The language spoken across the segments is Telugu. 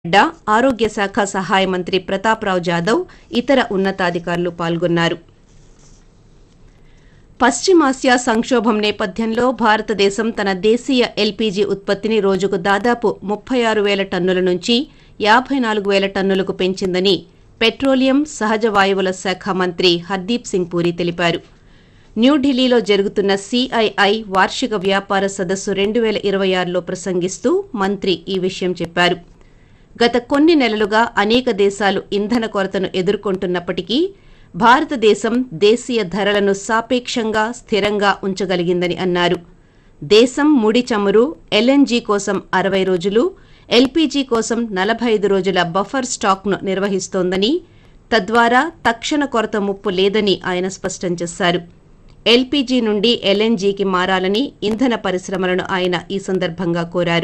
నడ్డా ఆరోగ్య శాఖ సహాయ మంత్రి ప్రతాప్రావు జాదవ్ ఇతర ఉన్నతాధికారులు పాల్గొన్నారు పశ్చిమాసియా సంక్షోభం నేపథ్యంలో భారతదేశం తన దేశీయ ఎల్పీజీ ఉత్పత్తిని రోజుకు దాదాపు ముప్పై ఆరు వేల టన్నుల నుంచి యాభై నాలుగు వేల టన్నులకు పెంచిందని పెట్రోలియం సహజ వాయువుల శాఖ మంత్రి హర్దీప్ సింగ్ పూరి తెలిపారు న్యూఢిల్లీలో జరుగుతున్న సిఐఐ వార్షిక వ్యాపార సదస్సు రెండు వేల ఇరవై ఆరులో ప్రసంగిస్తూ మంత్రి ఈ విషయం చెప్పారు గత కొన్ని నెలలుగా అనేక దేశాలు ఇంధన కొరతను ఎదుర్కొంటున్నప్పటికీ భారతదేశం దేశీయ ధరలను సాపేక్షంగా స్థిరంగా ఉంచగలిగిందని అన్నారు దేశం ముడి చమురు ఎల్ఎన్జీ కోసం అరవై రోజులు ఎల్పీజీ కోసం నలభై ఐదు రోజుల బఫర్ స్టాక్ను నిర్వహిస్తోందని తద్వారా తక్షణ కొరత ముప్పు లేదని ఆయన స్పష్టం చేశారు ఎల్పీజీ నుండి ఎల్ఎన్జీకి మారాలని ఇంధన పరిశ్రమలను ఆయన ఈ సందర్భంగా కోరారు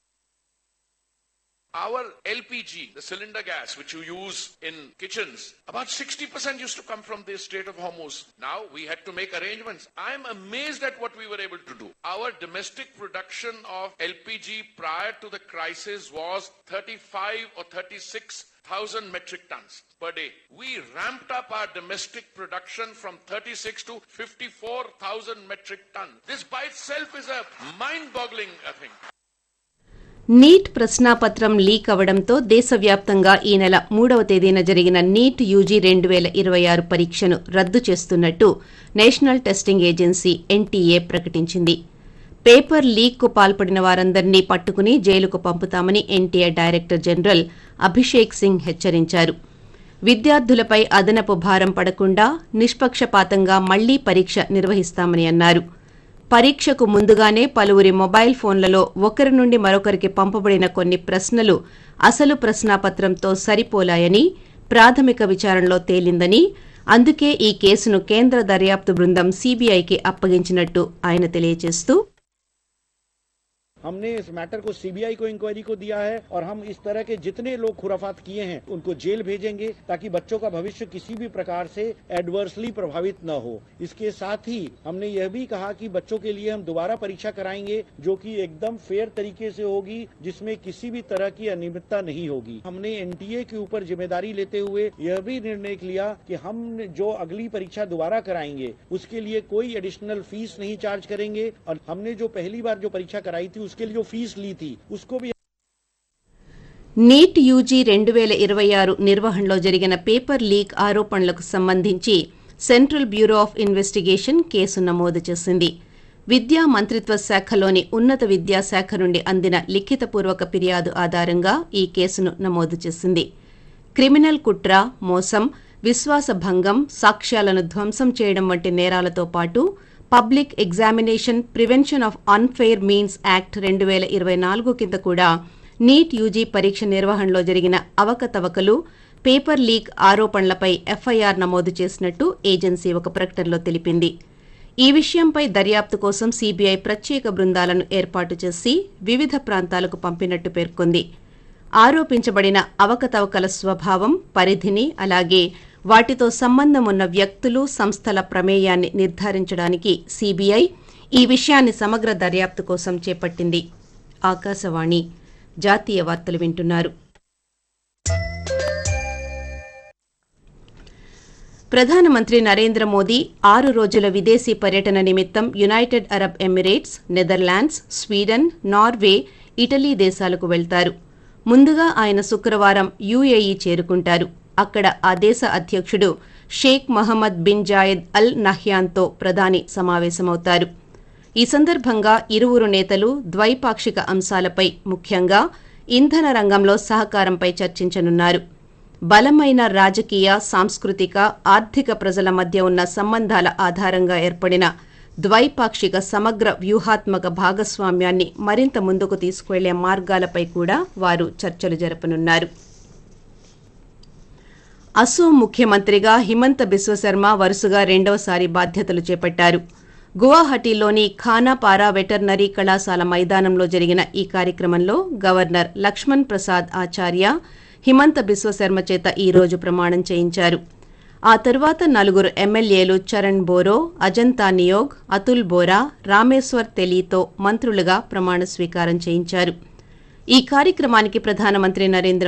Our LPG, the cylinder gas, which you use in kitchens, about 60% used to come from the Strait of Hormuz. Now we had to make arrangements. I'm amazed at what we were able to do. Our domestic production of LPG prior to the crisis was 35 or 36,000 metric tons per day. We ramped up our domestic production from 36 to 54,000 metric tons. This by itself is a mind-boggling uh, thing. NEET ప్రశ్నాపత్రం లీక్ అవడంతో దేశవ్యాప్తంగా ఈ నెల మూడవ తేదీన జరిగిన నీట్ యూజీ రెండు వేల ఇరవై ఆరు పరీక్షను రద్దు చేస్తున్నట్టు నేషనల్ టెస్టింగ్ ఏజెన్సీ ఎన్టీఏ ప్రకటించింది పేపర్ లీక్కు పాల్పడిన వారందరినీ పట్టుకుని జైలుకు పంపుతామని NTA director general Abhishek Singh హెచ్చరించారు విద్యార్థులపై అదనపు భారం పడకుండా నిష్పక్షపాతంగా మళ్లీ పరీక్ష నిర్వహిస్తామని అన్నారు పరీక్షకు ముందుగానే పలువురి మొబైల్ ఫోన్లలో ఒకరి నుండి మరొకరికి పంపబడిన కొన్ని ప్రశ్నలు అసలు ప్రశ్నాపత్రంతో సరిపోలాయని ప్రాథమిక విచారణలో తేలిందని అందుకే ఈ కేసును కేంద్ర దర్యాప్తు బృందం సీబీఐకి అప్పగించినట్టు ఆయన తెలియజేస్తూ हमने इस मैटर को सीबीआई को इंक्वायरी को दिया है और हम इस तरह के जितने लोग खुराफात किए हैं उनको जेल भेजेंगे ताकि बच्चों का भविष्य किसी भी प्रकार से एडवर्सली प्रभावित न हो इसके साथ ही हमने यह भी कहा कि बच्चों के लिए हम दोबारा परीक्षा कराएंगे जो कि एकदम फेयर तरीके से होगी जिसमें किसी भी तरह की अनियमितता नहीं होगी हमने एनटीए के ऊपर जिम्मेदारी लेते हुए यह भी निर्णय लिया कि हम जो अगली परीक्षा दोबारा कराएंगे उसके लिए कोई एडिशनल फीस नहीं चार्ज करेंगे और हमने जो पहली बार जो परीक्षा कराई थी उसके लिए जो फीस ली थी उसको भी నీట్ యూజీ రెండు వేల ఇరవై ఆరు నిర్వహణలో జరిగిన పేపర్ లీక్ ఆరోపణలకు సంబంధించి central bureau of investigation case నమోదు చేసింది విద్యా మంత్రిత్వ శాఖలోని ఉన్నత విద్యాశాఖ నుండి అందిన లిఖితపూర్వక ఫిర్యాదు ఆధారంగా ఈ కేసును నమోదు చేసింది క్రిమినల్ కుట్ర మోసం విశ్వాసభంగం సాక్ష్యాలను ధ్వంసం చేయడం వంటి నేరాలతో పాటు public examination prevention of unfair means act రెండు వేల ఇరవై నాలుగు కింద కూడా నీట్ యూజీ పరీక్ష నిర్వహణలో జరిగిన అవకతవకలు పేపర్ లీక్ ఆరోపణలపై ఎఫ్ఐఆర్ నమోదు చేసినట్టు ఏజెన్సీ ఒక ప్రకటనలో తెలిపింది ఈ విషయంపై దర్యాప్తు కోసం సీబీఐ ప్రత్యేక బృందాలను ఏర్పాటు చేసి వివిధ ప్రాంతాలకు పంపినట్టు పేర్కొంది ఆరోపించబడిన అవకతవకల స్వభావం పరిధిని అలాగే వాటితో సంబంధం ఉన్న వ్యక్తులు సంస్థల ప్రమేయాన్ని నిర్ధారించడానికి సీబీఐ ఈ విషయాన్ని సమగ్ర దర్యాప్తు కోసం చేపట్టింది ఆకాశవాణి జాతీయ వార్తలు వింటున్నారు ప్రధానమంత్రి నరేంద్ర మోదీ ఆరు రోజుల విదేశీ పర్యటన నిమిత్తం United Arab Emirates Netherlands Sweden Norway Italy దేశాలకు వెళ్తారు ముందుగా ఆయన శుక్రవారం యుఏఈ చేరుకుంటారు అక్కడ ఆ దేశ అధ్యక్షుడు Sheikh Mohammed bin Zayed Al నహ్యాన్తో ప్రధాని సమావేశమవుతారు ఈ సందర్భంగా ఇరువురు నేతలు ద్వైపాక్షిక అంశాలపై ముఖ్యంగా ఇంధన రంగంలో సహకారంపై చర్చించనున్నారు బలమైన రాజకీయ సాంస్కృతిక ఆర్థిక ప్రజల మధ్య ఉన్న సంబంధాల ఆధారంగా ఏర్పడిన ద్వైపాక్షిక సమగ్ర వ్యూహాత్మక భాగస్వామ్యాన్ని మరింత ముందుకు తీసుకువెళ్లే మార్గాలపై కూడా వారు చర్చలు జరపనున్నారు అసోం ముఖ్యమంత్రిగా హిమంత బిశ్వశర్మ వరుసగా రెండవసారి బాధ్యతలు చేపట్టారు గువాహటీలోని ఖానాపారా వెటర్నరీ కళాశాల మైదానంలో జరిగిన ఈ కార్యక్రమంలో గవర్నర్ లక్ష్మణ్ ప్రసాద్ ఆచార్య హిమంత బిశ్వశర్మ చేత ఈ రోజు ప్రమాణం చేయించారు ఆ తరువాత నలుగురు ఎమ్మెల్యేలు చరణ్ బోరో అజంతా నియోగ్ అతుల్ బోరా రామేశ్వర్ తెలీతో మంత్రులుగా ప్రమాణ స్వీకారం చేయించారు ఈ కార్యక్రమానికి ప్రధానమంత్రి నరేంద్ర